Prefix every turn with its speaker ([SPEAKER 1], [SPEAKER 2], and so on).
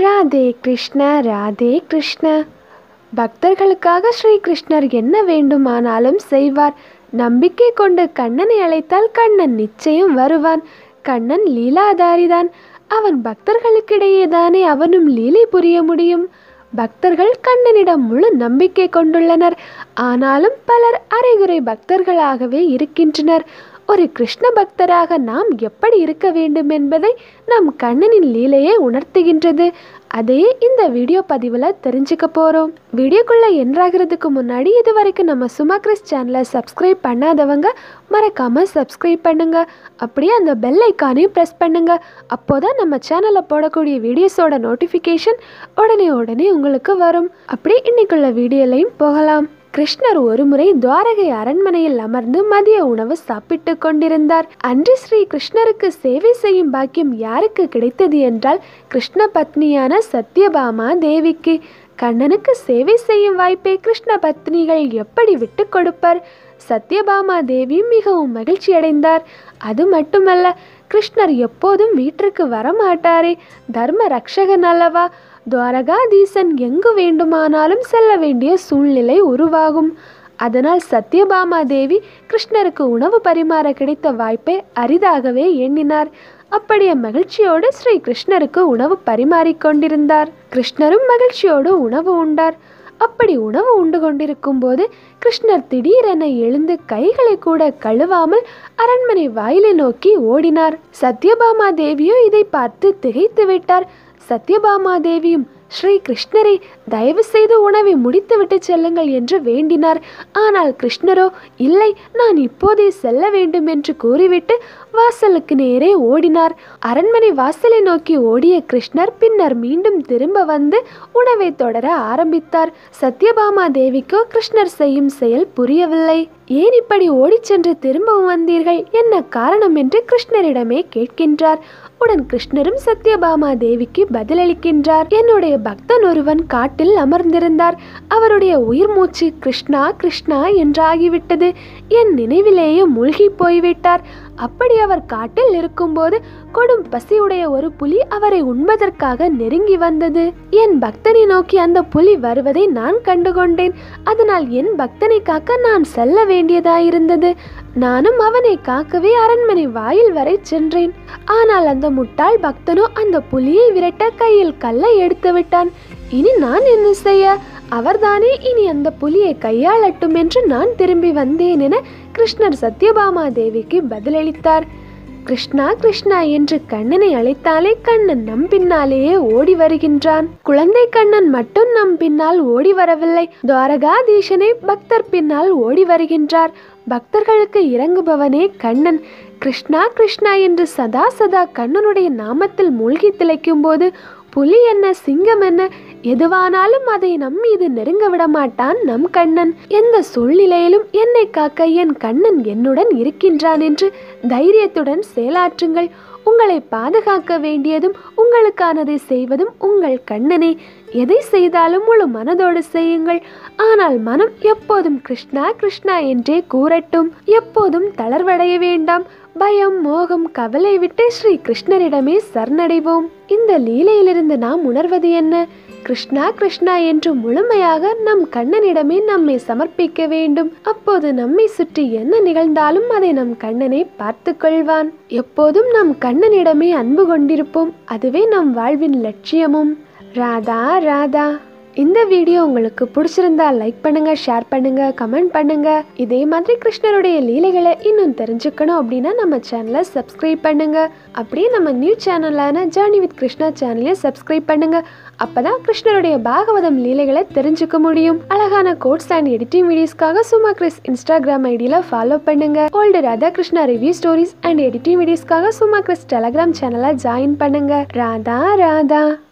[SPEAKER 1] ராதே கிருஷ்ண ராதே கிருஷ்ண பக்தர்களுக்காக ஸ்ரீ கிருஷ்ணர் என்ன வேண்டுமானாலும் செய்வார் நம்பிக்கை கொண்டு கண்ணனை அழைத்தால் கண்ணன் நிச்சயம் வருவான் கண்ணன் லீலாதாரிதான் அவன் பக்தர்களுக்கிடையே தானே அவனும் லீலை புரிய முடியும் பக்தர்கள் கண்ணனிடம் முழு நம்பிக்கை கொண்டுள்ளனர் ஆனாலும் பலர் அரைகுறை பக்தர்களாகவே இருக்கின்றனர் ஒரு கிருஷ்ண பக்தராக நாம் எப்படி இருக்க வேண்டும் என்பதை நம் கண்ணனின் லீலையே உணர்த்துகின்றது அதையே இந்த வீடியோ பதிவில் தெரிஞ்சுக்க போகிறோம் வீடியோக்குள்ளே என்றாகிறதுக்கு முன்னாடி இது வரைக்கும் நம்ம சுமா கிறிஸ் சேனலை சப்ஸ்கிரைப் பண்ணாதவங்க மறக்காமல் சப்ஸ்கிரைப் பண்ணுங்க அப்படியே அந்த பெல் ஐக்கானையும் ப்ரெஸ் பண்ணுங்க அப்போதான் நம்ம சேனலில் போடக்கூடிய வீடியோஸோட நோட்டிஃபிகேஷன் உடனே உடனே உங்களுக்கு வரும் அப்படியே இன்னைக்குள்ள வீடியோலையும் போகலாம் கிருஷ்ணர் ஒருமுறை துவாரகை அரண்மனையில் அமர்ந்து மதிய உணவு சாப்பிட்டு கொண்டிருந்தார் அன்று ஸ்ரீ கிருஷ்ணருக்கு சேவை செய்யும் பாக்கியம் யாருக்கு கிடைத்தது என்றால் கிருஷ்ண பத்னியான சத்யபாமா தேவிக்கு கண்ணனுக்கு சேவை செய்யும் வாய்ப்பை கிருஷ்ண பத்னிகள் எப்படி விட்டு கொடுப்பர் சத்யபாமா தேவி மிகவும் மகிழ்ச்சி அடைந்தார் அது மட்டுமல்ல கிருஷ்ணர் எப்போதும் வீட்டிற்கு வரமாட்டாரே தர்ம ரக்ஷகன் அல்லவா துவாரகாதீசன் எங்கு வேண்டுமானாலும் செல்ல வேண்டிய சூழ்நிலை உருவாகும் அதனால் சத்யபாமா தேவி கிருஷ்ணருக்கு உணவு பரிமாற கிடைத்த வாய்ப்பை அரிதாகவே எண்ணினார் அப்படியே மகிழ்ச்சியோடு ஸ்ரீ கிருஷ்ணருக்கு உணவு பரிமாறிக் கொண்டிருந்தார் கிருஷ்ணரும் மகிழ்ச்சியோடு உணவு உண்டார் அப்படி உணவு உண்டு கொண்டிருக்கும் போது கிருஷ்ணர் திடீரென எழுந்து கைகளை கூட கழுவாமல் அரண்மனை வாயிலை நோக்கி ஓடினார் சத்யபாமா தேவியோ இதை பார்த்து திகைத்து விட்டார் சத்யபாமா தேவியும் ஸ்ரீ கிருஷ்ணரை தயவு செய்து உணவை முடித்துவிட்டு செல்லுங்கள் என்று வேண்டினார் ஆனால் கிருஷ்ணரோ இல்லை நான் இப்போதே செல்ல வேண்டும் என்று கூறிவிட்டு வாசலுக்கு நேரே ஓடினார் அரண்மனை வாசலை நோக்கி ஓடிய கிருஷ்ணர் பின்னர் மீண்டும் திரும்ப வந்து உணவை தொடர ஆரம்பித்தார் சத்யபாமா தேவிக்கோ கிருஷ்ணர் செய்யும் செயல் புரியவில்லை ஏன் இப்படி ஓடிச் சென்று திரும்பவும் வந்தீர்கள் என்ன காரணம் என்று கிருஷ்ணரிடமே கேட்கின்றார் உடன் கிருஷ்ணரும் சத்யபாமா தேவிக்கு பதிலளிக்கின்றார் என்னுடைய பக்தன் ஒருவன் காட்டில் அமர்ந்திருந்தார் அவருடைய உயிர் மூச்சு கிருஷ்ணா கிருஷ்ணா என்றாகிவிட்டது என் நினைவிலேயே மூழ்கி போய்விட்டார் அப்படி அவர் காட்டில் இருக்கும்போது கொடும் பசியுடைய ஒரு புலி அவரை உண்பதற்காக நெருங்கி வந்தது என் பக்தனை நோக்கி அந்த புலி வருவதை நான் கண்டுகொண்டேன் அதனால் என் பக்தனை காக்க நான் செல்ல வேண்டியதாயிருந்தது நானும் அவனை காக்கவே அரண்மனை வாயில் வரை சென்றேன் ஆனால் அந்த முட்டாள் பக்தனோ அந்த புலியை விரட்ட கையில் கல்லை எடுத்து விட்டான் இனி நான் என்ன செய்ய அவர்தானே இனி அந்த புலியை கையாளட்டும் என்று நான் திரும்பி வந்தேன் என கிருஷ்ணர் சத்யபாமா தேவிக்கு பதிலளித்தார் கிருஷ்ணா கிருஷ்ணா என்று கண்ணனை அழைத்தாலே கண்ணன் நம் பின்னாலேயே ஓடி வருகின்றான் குழந்தை கண்ணன் மட்டும் நம் பின்னால் ஓடி வரவில்லை துவாரகாதீசனே பக்தர் பின்னால் ஓடி வருகின்றார் பக்தர்களுக்கு இறங்குபவனே கண்ணன் கிருஷ்ணா கிருஷ்ணா என்று சதா சதா கண்ணனுடைய நாமத்தில் மூழ்கி திளைக்கும் போது புலி என்ன சிங்கம் என்ன எதுவானாலும் அதை நம் மீது நெருங்க விட மாட்டான் நம் கண்ணன் எந்த சூழ்நிலையிலும் என்னை காக்க என் கண்ணன் என்னுடன் இருக்கின்றான் என்று தைரியத்துடன் செயலாற்றுங்கள் உங்களை பாதுகாக்க வேண்டியதும் உங்களுக்கானதை செய்வதும் உங்கள் கண்ணனே எதை செய்தாலும் முழு மனதோடு செய்யுங்கள் ஆனால் மனம் எப்போதும் கிருஷ்ணா கிருஷ்ணா என்றே கூறட்டும் எப்போதும் தளர்வடைய வேண்டாம் பயம் மோகம் கவலை விட்டு ஸ்ரீ கிருஷ்ணரிடமே சரணடைவோம் இந்த லீலையிலிருந்து நாம் உணர்வது என்ன கிருஷ்ணா கிருஷ்ணா என்று முழுமையாக நம் கண்ணனிடமே நம்மை சமர்ப்பிக்க வேண்டும் அப்போது நம்மை சுற்றி என்ன நிகழ்ந்தாலும் அதை நம் கண்ணனை பார்த்து கொள்வான் எப்போதும் நம் கண்ணனிடமே அன்பு கொண்டிருப்போம் அதுவே நம் வாழ்வின் லட்சியமும் ராதா ராதா இந்த வீடியோ உங்களுக்கு பிடிச்சிருந்தா லைக் பண்ணுங்க ஷேர் பண்ணுங்க கமெண்ட் பண்ணுங்க இதே மாதிரி கிருஷ்ணருடைய லீலைகளை இன்னும் தெரிஞ்சுக்கணும் அப்படின்னா நம்ம சேனலை சப்ஸ்கிரைப் பண்ணுங்க அப்படியே நம்ம நியூ சேனலான ஜேர்னி வித் கிருஷ்ணா சேனலையும் சப்ஸ்கிரைப் பண்ணுங்க அப்பதான் கிருஷ்ணருடைய பாகவதம் லீலைகளை தெரிஞ்சுக்க முடியும் அழகான கோட்ஸ் அண்ட் எடிட்டிங் வீடியோஸ்க்காக சும்மா கிறிஸ் இன்ஸ்டாகிராம் ஐடியில ஃபாலோ பண்ணுங்க old Radha Krishna review stories and editing வீடியோஸ்க்காக சும்மா கிறிஸ் டெலகிராம் சேனலை ஜாயின் பண்ணுங்க ராதா ராதா